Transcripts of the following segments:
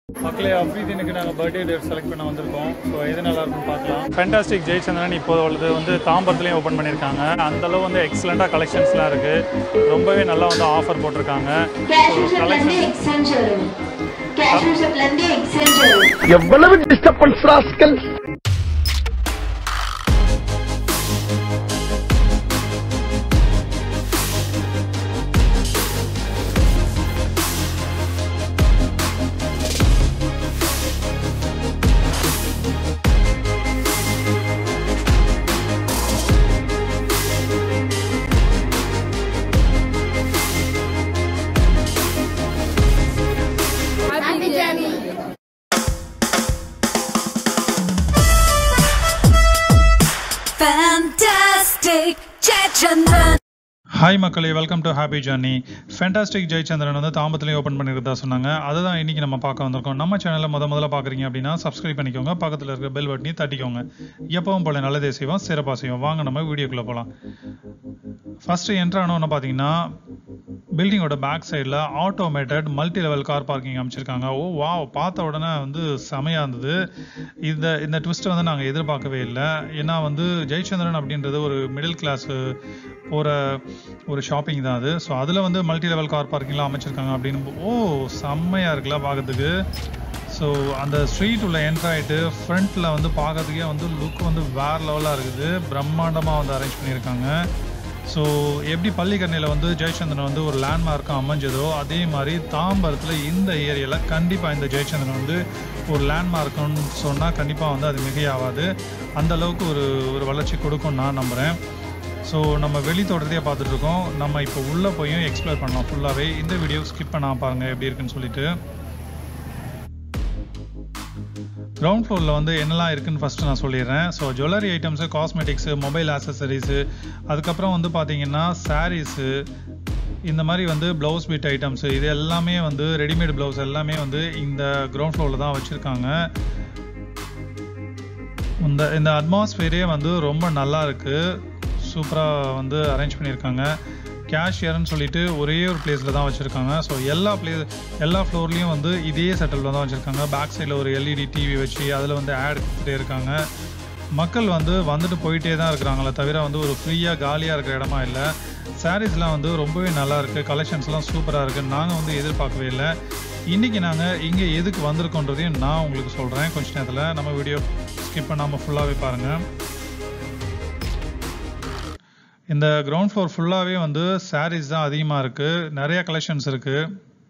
மக்களே அஃப்ரீதீனுக்கு நாங்கள் birthday date select பண்ண வந்திருக்கோம் ஸோ எது நல்லா இருக்கும்னு பார்க்கலாம் ஃபேண்டாஸ்டிக் ஜெயச்சந்திரன் இப்போ உள்ளது வந்து தாம்பரத்துலேயும் ஓப்பன் பண்ணியிருக்காங்க அந்த அளவு வந்து எக்ஸலண்ட்டாக கலெக்ஷன்ஸ்லாம் இருக்குது ரொம்பவே நல்லா வந்து ஆஃபர் போட்டிருக்காங்க கேஷ்யூ ஷர்ட்லேருந்து எக்ஸ்சேஞ்ச் வரும் கேஷ்யூ ஷர்ட்லேருந்து எக்ஸ்சேஞ்ச் வரும் எவ்வளவு disturbance rascal Happy journey. Fantastic Chechandran. Hi மக்களே welcome to happy journey fantastic Jayachandran வந்து தாம்பரத்துலேயும் ஓப்பன் பண்ணியிருந்தா சொன்னாங்க அதை தான் இன்றைக்கி நம்ம பார்க்க வந்திருக்கோம் நம்ம சேனலில் முத முதல்ல பார்க்குறீங்க அப்படின்னா சப்ஸ்கிரைப் பண்ணிக்கோங்க பக்கத்தில் இருக்கிற பெல் பட்டனையும் தட்டிக்கோங்க எப்பவும் போல நல்லதே செய்வோம் சிறப்பாக செய்வோம் வாங்க நம்ம வீடியோக்குள்ளே போகலாம் ஃபஸ்ட்டு என்ட்ரு ஆனோன்னு பார்த்தீங்கன்னா பில்டிங்கோட பேக் சைடில் automated multi level car parking அமைச்சிருக்காங்க ஓ வா பார்த்த உடனே வந்து செமையாக இருந்தது இந்த இந்த ட்விஸ்ட்டை வந்து நாங்கள் எதிர்பார்க்கவே இல்லை ஏன்னா வந்து ஜெயச்சந்திரன் அப்படின்றது ஒரு மிடில் கிளாஸ் போகிற ஒரு ஷாப்பிங் தான் அது ஸோ அதில் வந்து மல்டி லெவல் கார் பார்க்கிங்லாம் அமைச்சிருக்காங்க அப்படின்னு ஓ செம்மையாக இருக்குல்ல பார்க்கறதுக்கு ஸோ அந்த ஸ்ட்ரீட் உள்ள என்ட்ரு ஆகிட்டு ஃப்ரண்ட்டில் வந்து பார்க்கறதுக்கே வந்து லுக் வந்து வேறு லெவலாக இருக்குது பிரம்மாண்டமாக வந்து அரேஞ்ச் பண்ணியிருக்காங்க ஸோ எப்படி பள்ளிக்கரணையில் வந்து ஜெயச்சந்திரன் வந்து ஒரு லேண்ட்மார்க்காக அமைஞ்சதோ அதே மாதிரி தாம்பரத்தில் இந்த ஏரியாவில் கண்டிப்பாக இந்த ஜெயச்சந்திரன் வந்து ஒரு லேண்ட்மார்க்குன்னு சொன்னால் கண்டிப்பாக வந்து அது மிகையாகாது அந்த அளவுக்கு ஒரு ஒரு வளர்ச்சி கொடுக்கும்னு நான் நம்புகிறேன் ஸோ நம்ம வெளி தோட்டத்தையே பார்த்துட்டு இருக்கோம் நம்ம இப்போ உள்ளே போயும் எக்ஸ்ப்ளோர் பண்ணலாம் ஃபுல்லாகவே இந்த வீடியோ ஸ்கிப் பண்ணாம பாருங்கள் எப்படி இருக்குன்னு சொல்லிட்டு கிரவுண்ட் ஃப்ளோரில் வந்து என்னெல்லாம் இருக்குன்னு ஃபஸ்ட்டு நான் சொல்லிடுறேன் so jewellery items cosmetics mobile accessories அதுக்கப்புறம் வந்து பார்த்தீங்கன்னா சாரீஸு இந்த மாதிரி வந்து ப்ளவுஸ் பிட் ஐட்டம்ஸு இது எல்லாமே வந்து ரெடிமேட் ப்ளவுஸ் எல்லாமே வந்து இந்த கிரவுண்ட் ஃப்ளோரில் தான் வச்சுருக்காங்க இந்த இந்த அட்மாஸ்பியரே வந்து ரொம்ப நல்லா இருக்குது சூப்பராக வந்து அரேஞ்ச் பண்ணியிருக்காங்க கேஷியர்னு சொல்லிட்டு ஒரே ஒரு பிளேஸில் தான் வச்சுருக்காங்க ஸோ எல்லா பிளேஸ் எல்லா ஃப்ளோர்லேயும் வந்து இதே செட்டலில் தான் வச்சுருக்காங்க பேக் சைடில் ஒரு எல்இடி டிவி வச்சு அதில் வந்து ஆட் கொடுத்துட்டே இருக்காங்க மக்கள் வந்து வந்துட்டு போயிட்டே தான் இருக்கிறாங்களே தவிர வந்து ஒரு ஃப்ரீயாக காலியாக இருக்கிற இடமா இல்லை சாரீஸ்லாம் வந்து ரொம்பவே நல்லா இருக்குது கலெக்ஷன்ஸ்லாம் சூப்பராக இருக்குது நாங்கள் வந்து எதிர்பார்க்கவே இல்லை இன்றைக்கி நாங்கள் இங்கே எதுக்கு வந்திருக்கோன்றதையும் நான் உங்களுக்கு சொல்கிறேன் கொஞ்ச நேரத்தில் நம்ம வீடியோ ஸ்கிப் பண்ணாமல் ஃபுல்லாகவே பாருங்கள் இந்த கிரவுண்ட் ஃப்ளோர் ஃபுல்லாகவே வந்து சாரீஸ் தான் அதிகமாக இருக்குது நிறைய கலெக்ஷன்ஸ் இருக்குது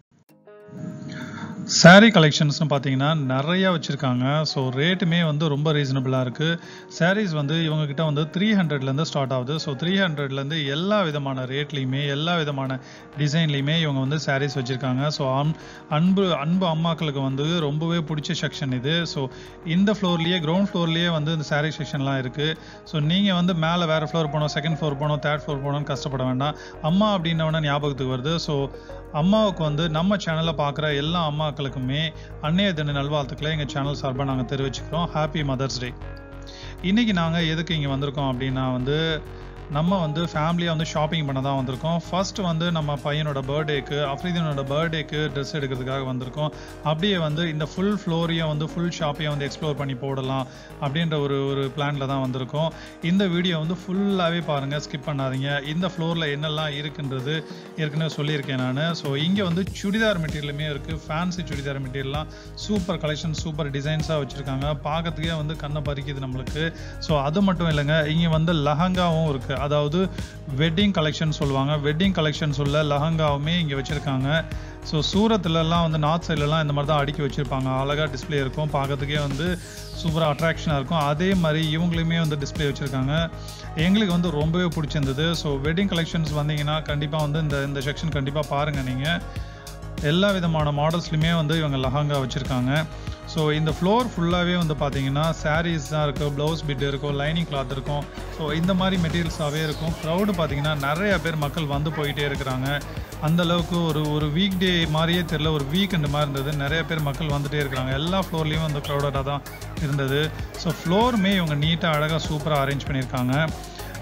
saree கலெக்ஷன்ஸ்னு பார்த்தீங்கன்னா நிறையா வச்சுருக்காங்க ஸோ ரேட்டுமே வந்து ரொம்ப ரீசனபிளாக இருக்குது sarees வந்து இவங்கக்கிட்ட வந்து த்ரீ ஹண்ட்ரட்லேருந்து ஸ்டார்ட் ஆகுது ஸோ த்ரீ ஹண்ட்ரட்லேருந்து எல்லா விதமான ரேட்லேயுமே எல்லா விதமான டிசைன்லேயுமே இவங்க வந்து sarees வச்சுருக்காங்க ஸோ அன்பு அன்பு அம்மாக்களுக்கு வந்து ரொம்பவே பிடிச்ச செக்ஷன் இது ஸோ இந்த ஃப்ளோர்லேயே கிரவுண்ட் ஃப்ளோர்லேயே வந்து இந்த saree செக்ஷன்லாம் இருக்குது ஸோ நீங்கள் வந்து மேலே வேறு ஃப்ளோர் போகணும் செகண்ட் ஃப்ளோர் போகணும் தேர்ட் ஃப்ளோர் போகணும்னு கஷ்டப்பட வேண்டாம் அம்மா அப்படின்னவொடனே ஞாபகத்துக்கு வருது ஸோ அம்மாவுக்கு வந்து நம்ம சேனலில் பார்க்குற எல்லா அம்மாக்களுக்குமே அன்னைய தின நல்வாழ்த்துக்களை எங்கள் சேனல் சார்பாக நாங்கள் தெரிவிச்சுக்கிறோம் ஹாப்பி மதர்ஸ் டே இன்றைக்கி நாங்கள் எதுக்கு இங்கே வந்திருக்கோம் அப்படின்னா வந்து நம்ம வந்து ஃபேமிலியாக வந்து ஷாப்பிங் பண்ண தான் வந்திருக்கோம் ஃபர்ஸ்ட் வந்து நம்ம பையனோட பர்த்டேக்கு அஃப்ரீதனோட பர்த்டேக்கு ட்ரெஸ் எடுக்கிறதுக்காக வந்திருக்கோம் அப்படியே வந்து இந்த ஃபுல் ஃப்ளோரையும் வந்து ஃபுல் ஷாப்பையும் வந்து எக்ஸ்ப்ளோர் பண்ணி போடலாம் அப்படின்ற ஒரு ஒரு பிளானில் தான் வந்திருக்கோம் இந்த வீடியோ வந்து ஃபுல்லாகவே பாருங்கள் ஸ்கிப் பண்ணாதீங்க இந்த ஃப்ளோரில் என்னெல்லாம் இருக்குன்றது ஏற்கனவே சொல்லியிருக்கேன் நான் ஸோ இங்கே வந்து சுடிதார் மெட்டீரியலுமே இருக்குது ஃபேன்சி சுடிதார் மெட்டீரியல்லாம் சூப்பர் கலெக்ஷன் சூப்பர் டிசைன்ஸாக வச்சுருக்காங்க பார்க்கறதுக்கே வந்து கண்ணை பறிக்குது நம்மளுக்கு ஸோ அது மட்டும் இல்லைங்க இங்கே வந்து லஹங்காவும் இருக்குது அதாவது வெட்டிங் கலெக்ஷன் சொல்லுவாங்க வெட்டிங் கலெக்ஷன் சொல்ல லஹங்காவுமே இங்கே வச்சுருக்காங்க ஸோ சூரத்துலலாம் வந்து நார்த் சைட்லலாம் இந்த மாதிரி தான் அடுக்கி வச்சுருப்பாங்க அழகாக டிஸ்ப்ளே இருக்கும் பார்க்கறதுக்கே வந்து சூப்பராக அட்ராக்ஷனாக இருக்கும் அதே மாதிரி இவங்களுமே வந்து டிஸ்ப்ளே வச்சுருக்காங்க எங்களுக்கு வந்து ரொம்பவே பிடிச்சிருந்தது ஸோ வெட்டிங் கலெக்ஷன்ஸ் வந்தீங்கன்னா கண்டிப்பாக வந்து இந்த இந்த செக்ஷன் கண்டிப்பாக பாருங்கள் நீங்கள் எல்லா விதமான மாடல்ஸ்லையுமே வந்து இவங்க லஹாங்கா வச்சுருக்காங்க ஸோ இந்த ஃப்ளோர் ஃபுல்லாகவே வந்து பார்த்தீங்கன்னா சாரீஸ் தான் இருக்கும் ப்ளவுஸ் பிட் இருக்கும் லைனிங் கிளாத் இருக்கும் ஸோ இந்த மாதிரி மெட்டீரியல்ஸாகவே இருக்கும் க்ரௌடு பார்த்தீங்கன்னா நிறைய பேர் மக்கள் வந்து போயிட்டே இருக்கிறாங்க அந்த அளவுக்கு ஒரு ஒரு வீக் டே மாதிரியே தெரியல ஒரு வீக்கெண்டு மாதிரி இருந்தது நிறைய பேர் மக்கள் வந்துட்டே இருக்கிறாங்க எல்லா ஃப்ளோர்லேயும் வந்து க்ரௌடடாக தான் இருந்தது ஸோ ஃப்ளோருமே இவங்க நீட்டாக அழகாக சூப்பராக அரேஞ்ச் பண்ணியிருக்காங்க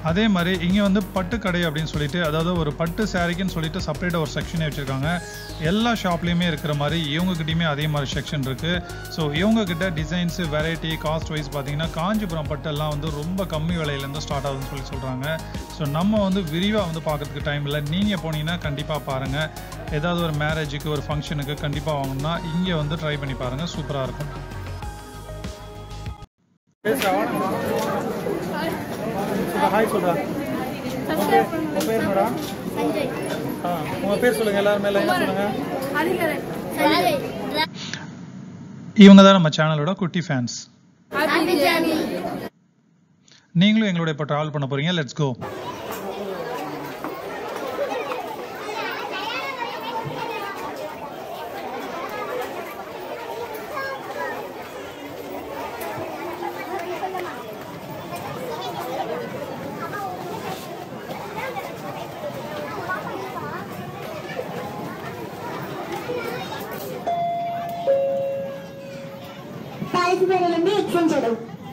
அதே மாதிரி இங்கே வந்து பட்டு கடை அப்படின்னு சொல்லிட்டு அதாவது ஒரு பட்டு சாரிக்குன்னு சொல்லிட்டு செப்பரேட்டாக ஒரு செக்ஷனே வச்சுருக்காங்க எல்லா ஷாப்லேயுமே இருக்கிற மாதிரி இவங்ககிட்டயுமே அதே மாதிரி செக்ஷன் இருக்குது ஸோ இவங்ககிட்ட டிசைன்ஸு வெரைட்டி காஸ்ட் வைஸ் பார்த்தீங்கன்னா காஞ்சிபுரம் பட்டெல்லாம் வந்து ரொம்ப கம்மி விலையிலேருந்து ஸ்டார்ட் ஆகுதுன்னு சொல்லி சொல்கிறாங்க ஸோ நம்ம வந்து விரிவாக வந்து பார்க்கறதுக்கு டைம் இல்லை நீங்கள் போனீங்கன்னா கண்டிப்பாக பாருங்கள் ஏதாவது ஒரு மேரேஜுக்கு ஒரு ஃபங்க்ஷனுக்கு கண்டிப்பாக வாங்கணும்னா இங்கே வந்து ட்ரை பண்ணி பாருங்கள் சூப்பராக இருக்கும் ஹாய் சொல்கிறா உங்கள் பேர் மேடம் ஆ உங்கள் பேர் சொல்லுங்கள் எல்லாருமே லைனாக சொல்லுங்கள் இவங்க தான் நம்ம சேனலோட குட்டி ஃபேன்ஸ் நீங்களும் எங்களோட இப்போ ட்ராவல் பண்ண போறீங்க லெட்ஸ் கோ పాలసీపల్లి ఎక్స్చేంజ్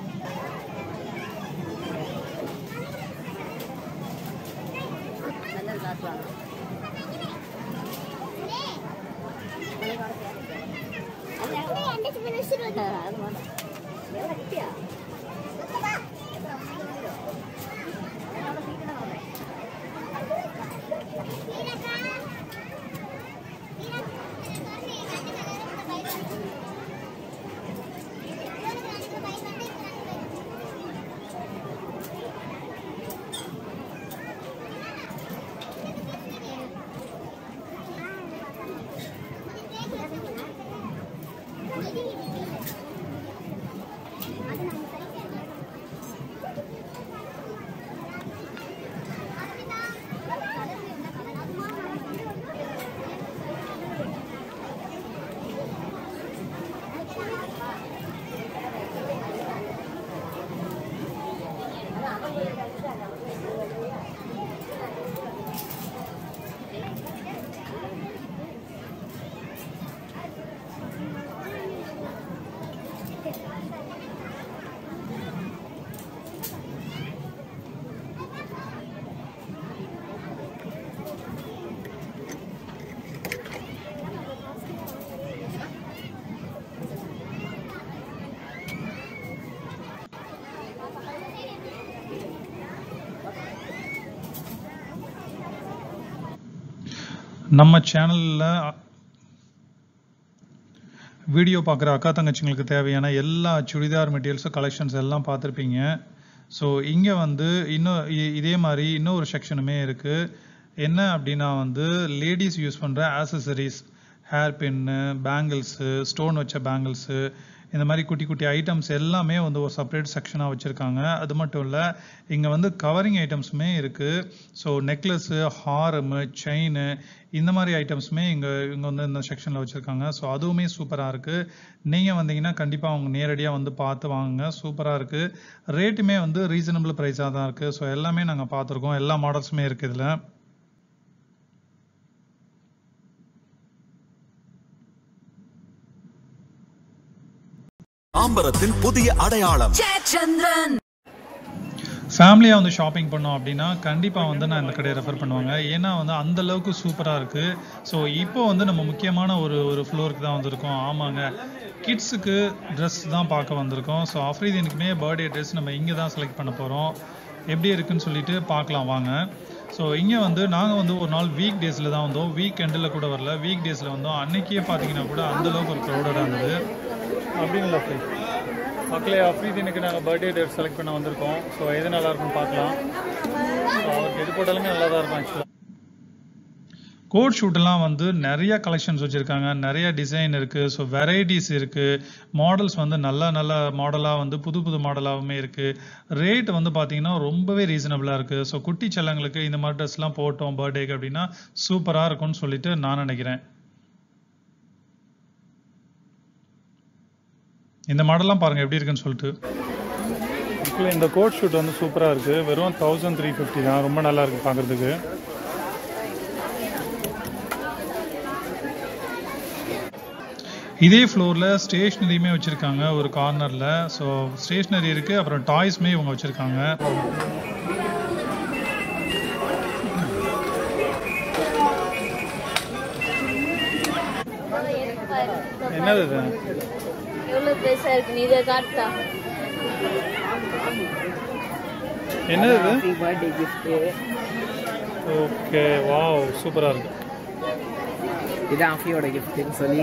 நம்ம சேனலில் வீடியோ பார்க்குற அக்கா தங்கச்சிங்களுக்கு தேவையான எல்லா சுடிதார் மெட்டீரியல்ஸும் கலெக்ஷன்ஸ் எல்லாம் பார்த்துருப்பீங்க ஸோ இங்கே வந்து இன்னும் இ- இதே மாதிரி இன்னொரு செக்ஷனுமே இருக்குது என்ன அப்படின்னா வந்து லேடிஸ் யூஸ் பண்ணுற accessories hair pin bangles stone வச்ச பேங்கிள்ஸு இந்த மாதிரி குட்டி குட்டி ஐட்டம்ஸ் எல்லாமே வந்து ஒரு செப்பரேட் செக்ஷனாக வச்சுருக்காங்க அது மட்டும் இல்லை இங்கே வந்து கவரிங் ஐட்டம்ஸுமே இருக்குது ஸோ நெக்லஸ்ஸு ஹாரமு செயின் இந்த மாதிரி ஐட்டம்ஸுமே இங்கே இங்கே வந்து இந்த செக்ஷனில் வச்சுருக்காங்க ஸோ அதுவுமே சூப்பராக இருக்குது நீங்கள் வந்தீங்கன்னா கண்டிப்பாக அவங்க நேரடியாக வந்து பார்த்து வாங்குங்க சூப்பராக இருக்குது ரேட்டுமே வந்து ரீசனபிள் ப்ரைஸாக தான் இருக்குது ஸோ எல்லாமே நாங்கள் பார்த்துருக்கோம் எல்லா மாடல்ஸுமே இருக்குது இதில் தாம்பரத்தின் புதிய அடையாளம் Jayachandran. ஃபேமிலியாக வந்து ஷாப்பிங் பண்ணோம் அப்படின்னா கண்டிப்பாக வந்து நான் இந்த கடையை ரெஃபர் பண்ணுவாங்க ஏன்னா வந்து அந்த அளவுக்கு சூப்பராக இருக்குது ஸோ இப்போ வந்து நம்ம முக்கியமான ஒரு ஒரு ஃப்ளோருக்கு தான் வந்திருக்கோம் ஆமாங்க கிட்ஸுக்கு ட்ரெஸ் தான் பார்க்க வந்திருக்கோம் ஸோ அஃப்ரீதீனுக்குமே பர்த்டே ட்ரெஸ் நம்ம இங்கே தான் செலக்ட் பண்ண போகிறோம் எப்படி இருக்குன்னு சொல்லிட்டு பார்க்கலாம் வாங்க ஸோ இங்கே வந்து நாங்கள் வந்து ஒரு நாள் வீக் டேஸில் தான் வந்தோம் வீக் எண்டில் கூட வரல வீக் டேஸில் வந்தோம் அன்னைக்கே பார்த்தீங்கன்னா கூட அந்த அளவுக்கு ஒரு க்ரௌடடாக இருந்தது அப்படிங்களா மக்களே அஃப்ரீதீனுக்கு நாங்கள் பர்த்டே டேட் செலக்ட் பண்ண வந்திருக்கோம் ஸோ எது நல்லா இருக்குன்னு பார்க்கலாம் ஸோ அவருக்கு எது போட்டாலுமே நல்லா தான் இருக்கும் ஆக்சுவலாக கோட் ஷூட்டெல்லாம் வந்து நிறைய கலெக்ஷன்ஸ் வச்சுருக்காங்க நிறைய டிசைன் இருக்குது ஸோ வெரைட்டிஸ் இருக்குது மாடல்ஸ் வந்து நல்ல நல்ல மாடலாக வந்து புது புது மாடலாகவுமே இருக்குது ரேட் வந்து பார்த்தீங்கன்னா ரொம்பவே ரீசனபிளாக இருக்குது ஸோ குட்டி செல்லங்களுக்கு இந்த மாதிரி ட்ரெஸ்லாம் போட்டோம் பர்த்டேக்கு அப்படின்னா சூப்பராக இருக்கும்னு சொல்லிட்டு நான் நினைக்கிறேன் இந்த மாடல்லாம் பாருங்கள் எப்படி இருக்குன்னு சொல்லிட்டு ஆக்சுவலாக இந்த கோட் ஷூட் வந்து சூப்பராக இருக்குது வெறும் தௌசண்ட் த்ரீ ஃபிஃப்டி தான் ரொம்ப நல்லா இருக்குது பார்க்குறதுக்கு இதே ஃப்ளோரில் ஸ்டேஷ்னரியுமே வச்சுருக்காங்க ஒரு கார்னரில் ஸோ ஸ்டேஷ்னரி இருக்குது அப்புறம் டாய்ஸ்மே இவங்க வச்சுருக்காங்க என்னது இது எவ்வளவு பெருசா இருக்கு நீ இதை காட்டுதா என்னது இது happy birthday gift okay wow சூப்பராக இருக்கு இதான் அஃபியோட கிஃப்ட்னு சொல்லி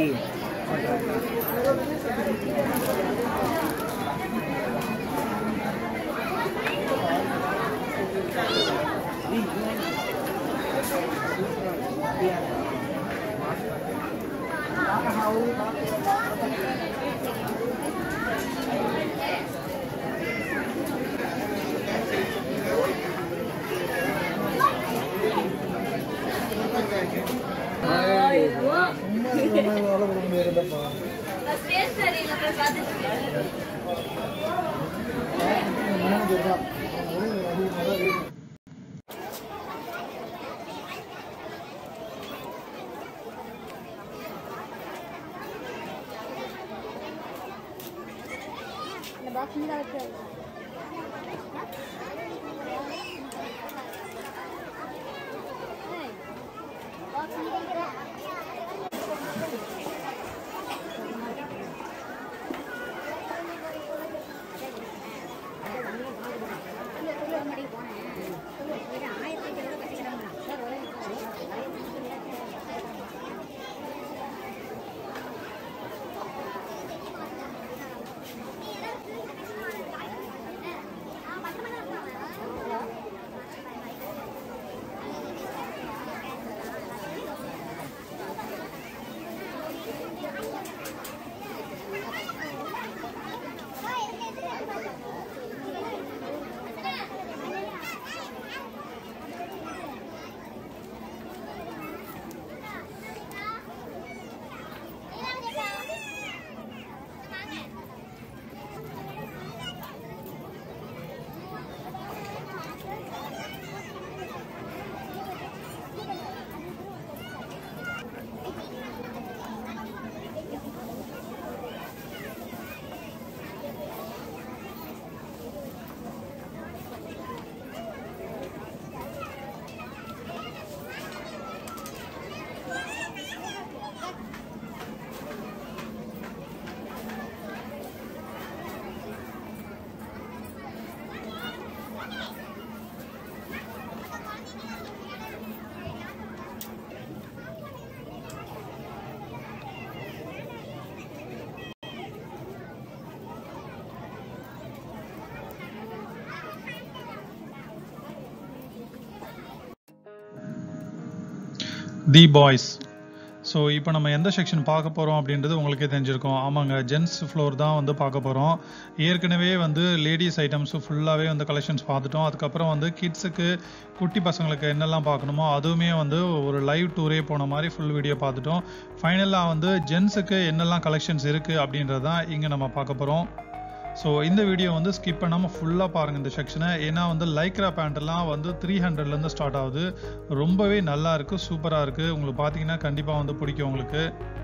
தி பாய்ஸ் ஸோ இப்போ நம்ம எந்த செக்ஷன் பார்க்க போகிறோம் அப்படின்றது உங்களுக்கே தெரிஞ்சிருக்கும் ஆமாங்க ஜென்ஸ் ஃப்ளோர் தான் வந்து பார்க்க போகிறோம் ஏற்கனவே வந்து லேடிஸ் ஐட்டம்ஸ் ஃபுல்லாகவே வந்து கலெக்ஷன்ஸ் பார்த்துட்டோம் அதுக்கப்புறம் வந்து கிட்ஸுக்கு குட்டி பசங்களுக்கு என்னெல்லாம் பார்க்கணுமோ அதுவுமே வந்து ஒரு லைவ் டூரே போன மாதிரி ஃபுல் வீடியோ பார்த்துட்டோம் ஃபைனலாக வந்து ஜென்ஸுக்கு என்னெல்லாம் கலெக்ஷன்ஸ் இருக்குது அப்படின்றது தான் இங்கே நம்ம பார்க்க போகிறோம் ஸோ இந்த வீடியோ வந்து ஸ்கிப் பண்ணாமல் ஃபுல்லாக பாருங்கள் இந்த செக்ஷனை ஏன்னா வந்து லைக்ரா பேண்ட்லாம் வந்து த்ரீ ஹண்ட்ரட்லேருந்து ஸ்டார்ட் ஆகுது ரொம்பவே நல்லா இருக்குது சூப்பராக இருக்குது உங்களுக்கு பார்த்தீங்கன்னா கண்டிப்பாக வந்து பிடிக்கும் உங்களுக்கு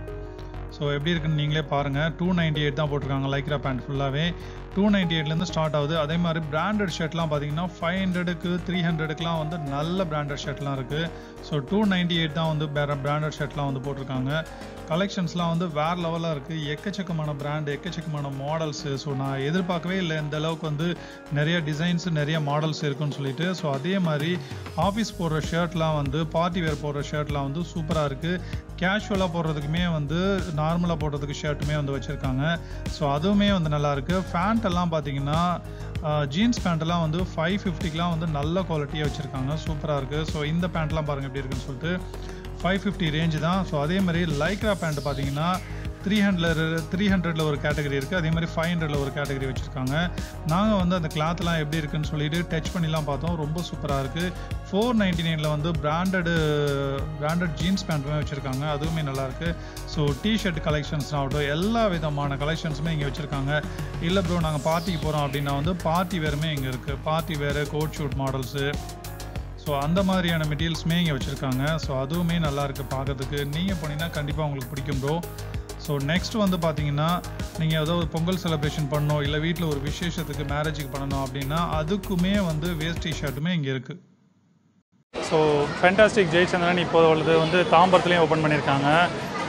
ஸோ எப்படி இருக்குன்னு நீங்களே பாருங்கள் டூ நைன்டி எயிட் தான் போட்டிருக்காங்க லைக்ரா பேண்ட் ஃபுல்லாகவே டூ நைன்டி எயிட்லேருந்து ஸ்டார்ட் ஆகுது அதே மாதிரி பிராண்டட் ஷர்ட்லாம் பார்த்தீங்கன்னா ஃபைவ் ஹண்ட்ரடுக்கு த்ரீ ஹண்ட்ரடுக்குலாம் வந்து நல்ல பிராண்டட் ஷர்ட்லாம் இருக்குது ஸோ டூ நைன்டி எயிட் தான் வந்து வேறு பிராண்டட் ஷர்ட்லாம் வந்து போட்டிருக்காங்க கலெக்ஷன்ஸ்லாம் வந்து வேறு லெவலாக இருக்குது எக்கச்சக்கமான பிராண்ட் எக்கச்சக்கமான மாடல்ஸு ஸோ நான் எதிர்பார்க்கவே இல்லை இந்த அளவுக்கு வந்து நிறைய டிசைன்ஸ் நிறைய மாடல்ஸ் இருக்குன்னு சொல்லிட்டு ஸோ அதே மாதிரி ஆஃபீஸ் போடுற ஷர்ட்லாம் வந்து பார்ட்டி வேர் போடுற ஷர்ட்லாம் வந்து சூப்பராக இருக்குது கேஷுவலாக போடுறதுக்குமே வந்து நார்மலாக போடுறதுக்கு ஷர்ட்டுமே வந்து வச்சுருக்காங்க ஸோ அதுவுமே வந்து நல்லாயிருக்கு ஃபேண்ட் எல்லாம் பார்த்தீங்கன்னா ஜீன்ஸ் பேண்ட்டெல்லாம் வந்து ஃபைவ் ஃபிஃப்டிக்கெலாம் வந்து நல்ல குவாலிட்டியாக வச்சுருக்காங்க சூப்பராக இருக்குது ஸோ இந்த பேண்ட்லாம் பாருங்கள் எப்படி இருக்குன்னு சொல்லிட்டு ஃபைவ் ஃபிஃப்டி ரேஞ்சு தான் ஸோ அதே மாதிரி லைக்ரா பேண்ட் பார்த்தீங்கன்னா த்ரீ ஹண்ட்ரட் த்ரீ ஹண்ட்ரடில் ஒரு கேட்டகரி இருக்குது அதே மாதிரி ஃபைவ் ஹண்ட்ரடில் ஒரு கேட்டகரி வச்சுருக்காங்க நாங்கள் வந்து அந்த கிளாத்லாம் எப்படி இருக்குன்னு சொல்லிட்டு டச் பண்ணிலாம் பார்த்தோம் ரொம்ப சூப்பராக இருக்குது ஃபோர் நைன்டி நைனில் வந்து பிராண்டடு பிராண்டட் ஜீன்ஸ் பேண்ட்டுமே வச்சுருக்காங்க அதுவுமே நல்லாயிருக்கு ஸோ டிஷர்ட் கலெக்ஷன்ஸ் ஆகட்டும் எல்லா விதமான கலெக்ஷன்ஸுமே இங்கே வச்சுருக்காங்க இல்லை ப்ரோ நாங்கள் பார்ட்டிக்கு போகிறோம் அப்படின்னா வந்து பார்ட்டி வேறுமே இங்கே இருக்குது பார்ட்டி வேறு கோட் ஷூட் மாடல்ஸு ஸோ அந்த மாதிரியான மெட்டீரியல்ஸுமே இங்கே வச்சுருக்காங்க ஸோ அதுவுமே நல்லா இருக்குது பார்க்கறதுக்கு நீங்கள் போனீங்கன்னா கண்டிப்பாக உங்களுக்கு பிடிக்கும் ப்ரோ ஸோ நெக்ஸ்ட் வந்து பார்த்தீங்கன்னா நீங்கள் ஏதோ ஒரு பொங்கல் செலிப்ரேஷன் பண்ணணும் இல்லை வீட்டில் ஒரு விசேஷத்துக்கு மேரேஜுக்கு பண்ணணும் அப்படின்னா அதுக்குமே வந்து வேஸ்ட் ஷர்ட்டுமே இங்கே இருக்குது ஸோ ஃபேண்டாஸ்டிக் ஜெயச்சந்திரன் இப்போ உள்ளது வந்து தாம்பரத்துலேயும் ஓப்பன் பண்ணியிருக்காங்க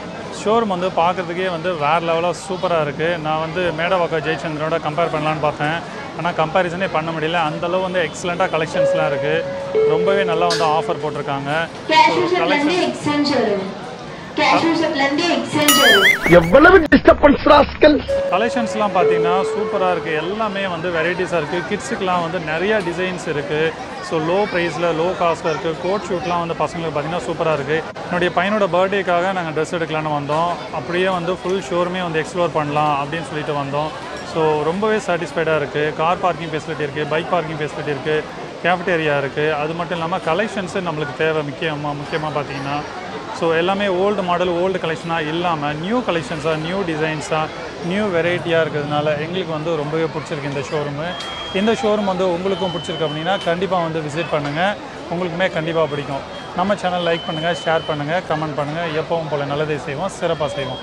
ஷோரூம் வந்து பார்க்குறதுக்கே வந்து வேறு லெவலாக சூப்பராக இருக்குது நான் வந்து மேடவாக்கம் ஜெயச்சந்திரனோட கம்பேர் பண்ணலான்னு பார்த்தேன் ஆனால் கம்பேரிசனே பண்ண முடியல அந்தளவு வந்து எக்ஸலண்ட்டாக கலெக்ஷன்ஸ்லாம் இருக்குது ரொம்பவே நல்லா வந்து ஆஃபர் போட்டிருக்காங்க கேஷ்யூ ஷாப்ல இருந்து எக்ஸ்சேஞ்ச் வரும் கேஷ்யூ ஷாப்ல இருந்து எக்ஸ்சேஞ்ச் வரும் எவ்வளவு டிஸ்டர்பன்ஸ் ராஸ்கல் கலெக்ஷன்ஸ்லாம் பார்த்தீங்கன்னா சூப்பராக இருக்குது எல்லாமே வந்து வெரைட்டிஸாக இருக்குது கிட்ஸுக்கெலாம் வந்து நிறைய டிசைன்ஸ் இருக்குது ஸோ லோ ப்ரைஸில் லோ காஸ்ட்டில் இருக்குது கோட் ஷூட்லாம் வந்து பசங்களுக்கு பார்த்தீங்கன்னா சூப்பராக இருக்குது என்னுடைய பையனோட பர்த்டேக்காக நாங்கள் ட்ரெஸ் எடுக்கலான்னு வந்தோம் அப்படியே வந்து ஃபுல் ஷோருமே வந்து எக்ஸ்ப்ளோர் பண்ணலாம் அப்படின்னு சொல்லிட்டு வந்தோம் ஸோ ரொம்பவே சாட்டிஸ்ஃபைடாக இருக்குது கார் பார்க்கிங் ஃபெசிலிட்டி இருக்குது பைக் பார்க்கிங் ஃபெசிலிட்டி இருக்குது கேஃபிட்டேரியா இருக்குது அது மட்டும் இல்லாமல் கலெக்ஷன்ஸு நம்மளுக்கு தேவை முக்கியமாக முக்கியமாக பார்த்தீங்கன்னா ஸோ எல்லாமே ஓல்டு மாடல் ஓல்டு கலெக்ஷனாக இல்லாமல் நியூ கலெக்ஷன்ஸாக நியூ டிசைன்ஸாக நியூ வெரைட்டியாக இருக்கிறதுனால எங்களுக்கு வந்து ரொம்பவே பிடிச்சிருக்கு இந்த ஷோரூமு இந்த ஷோரூம் வந்து உங்களுக்கும் பிடிச்சிருக்கு அப்படின்னா கண்டிப்பாக வந்து விசிட் பண்ணுங்கள் உங்களுக்குமே கண்டிப்பாக பிடிக்கும் நம்ம சேனல் லைக் பண்ணுங்கள் ஷேர் பண்ணுங்கள் கமெண்ட் பண்ணுங்கள் எப்பவும் போல் நல்லதே செய்வோம் சிறப்பாக செய்வோம்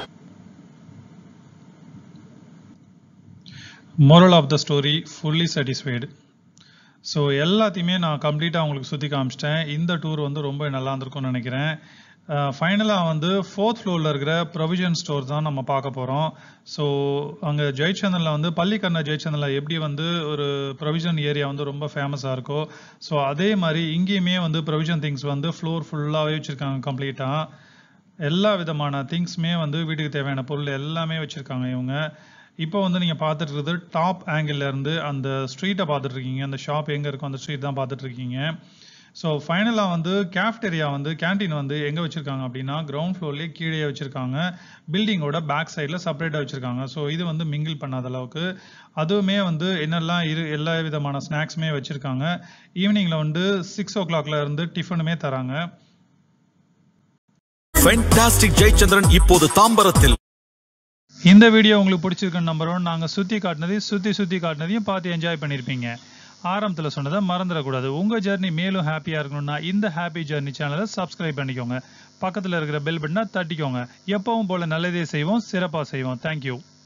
moral of the story fully satisfied so எல்லாத்தையுமே நான் கம்ப்ளீட்டாக உங்களுக்கு சுற்றி காமிச்சிட்டேன் இந்த டூர் வந்து ரொம்ப நல்லா இருந்திருக்கும்னு நினைக்கிறேன் ஃபைனலாக வந்து ஃபோர்த் ஃப்ளோரில் இருக்கிற ப்ரொவிஷன் ஸ்டோர் தான் நம்ம பார்க்க போகிறோம் ஸோ அங்கே ஜெயச்சந்திரில் வந்து பள்ளிக்கண்ண ஜெயச்சந்திரில் எப்படி வந்து ஒரு ப்ரொவிஷன் ஏரியா வந்து ரொம்ப ஃபேமஸாக இருக்கோ ஸோ அதே மாதிரி இங்கேயுமே வந்து ப்ரொவிஷன் திங்ஸ் வந்து ஃப்ளோர் ஃபுல்லாகவே வச்சுருக்காங்க கம்ப்ளீட்டாக எல்லா விதமான திங்ஸுமே வந்து வீட்டுக்கு தேவையான பொருள் எல்லாமே வச்சுருக்காங்க இவங்க இப்போ வந்து நீங்கள் பார்த்துட்டு இருக்கிறது டாப் ஆங்கிள் இருந்து அந்த ஸ்ட்ரீட்டை பார்த்துட்டு இருக்கீங்க அந்த ஷாப் எங்கே இருக்கோ அந்த ஸ்ட்ரீட் தான் பார்த்துட்டு இருக்கீங்க ஸோ ஃபைனலாக வந்து கேஃப்டேரியா வந்து கேண்டீன் வந்து எங்கே வச்சுருக்காங்க அப்படின்னா கிரவுண்ட் ஃப்ளோர்லேயே கீழே வச்சுருக்காங்க பில்டிங்கோட பேக் சைடில் செப்பரேட்டாக வச்சுருக்காங்க ஸோ இது வந்து மிங்கிள் பண்ணாத அளவுக்கு அதுவுமே வந்து என்னெல்லாம் இரு எல்லா விதமான ஸ்நாக்ஸுமே வச்சுருக்காங்க ஈவினிங்கில் வந்து சிக்ஸ் ஓ கிளாக்ல இருந்து டிஃபனுமே தராங்க ஃபென்டாஸ்டிக் ஜெயச்சந்திரன் இப்போது தாம்பரத்தில் இந்த வீடியோ உங்களுக்கு பிடிச்சிருக்குன்னு நம்புறோம் நாங்கள் சுற்றி காட்டினதையும் சுற்றி சுற்றி காட்டினதையும் பார்த்து என்ஜாய் பண்ணியிருப்பீங்க ஆரம்பத்தில் சொன்னதை மறந்துடக்கூடாது உங்கள் ஜர்னி மேலும் ஹாப்பியாக இருக்கணும்னா இந்த ஹாப்பி ஜர்னி சேனலை சப்ஸ்கிரைப் பண்ணிக்கோங்க பக்கத்தில் இருக்கிற பெல் பட்டனை தட்டிக்கோங்க எப்பவும் போல நல்லதே செய்வோம் சிறப்பாக செய்வோம் தேங்க்யூ